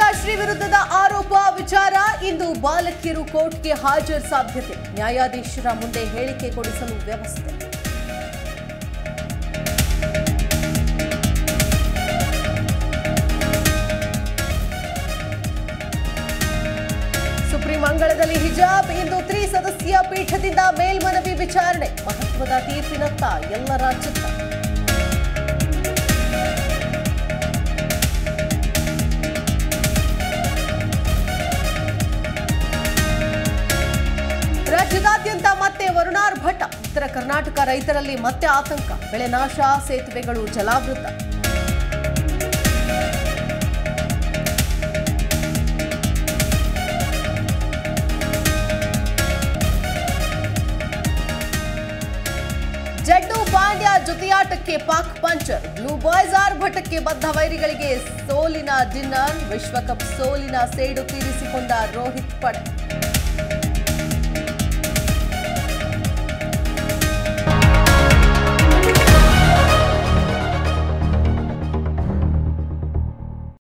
ಶ್ರೀ ವಿರುದ್ಧದ ಆರೋಪ ವಿಚಾರ ಇಂದು ಬಾಲಕಿಯರು ಕೋರ್ಟ್ಗೆ ಹಾಜರು ಸಾಧ್ಯತೆ ನ್ಯಾಯಾಧೀಶರ ಮುಂದೆ ಹೇಳಿಕೆ ಕೊಡಿಸಲು ವ್ಯವಸ್ಥೆ ಸುಪ್ರೀಂ ಅಂಗಳದಲ್ಲಿ ಹಿಜಾಬ್ ಇಂದು ತ್ರಿಸದಸ್ಯ ಪೀಠದಿಂದ ಮೇಲ್ಮನವಿ ವಿಚಾರಣೆ ಮಹತ್ವದ ತೀರ್ಪಿನತ್ತ ಎಲ್ಲರ ಚಿತ್ತ ರಾಜ್ಯದಾದ್ಯಂತ ಮತ್ತೆ ವರುಣಾರ್ಭಟ ಉತ್ತರ ಕರ್ನಾಟಕ ರೈತರಲ್ಲಿ ಮತ್ತೆ ಆತಂಕ ಬೆಳೆ ನಾಶ ಸೇತುವೆಗಳು ಜಲಾವೃತ ಜಡ್ಡು ಪಾಂಡ್ಯ ಜೊತೆಯಾಟಕ್ಕೆ ಪಾಕ್ ಪಂಚರ್ ಬ್ಲೂ ಬಾಯ್ಸ್ ಆರ್ಭಟಕ್ಕೆ ಬದ್ಧ ವೈರಿಗಳಿಗೆ ಸೋಲಿನ ಡಿನ್ನರ್ ವಿಶ್ವಕಪ್ ಸೋಲಿನ ಸೇಡು ತೀರಿಸಿಕೊಂಡ ರೋಹಿತ್ ಪಡೆ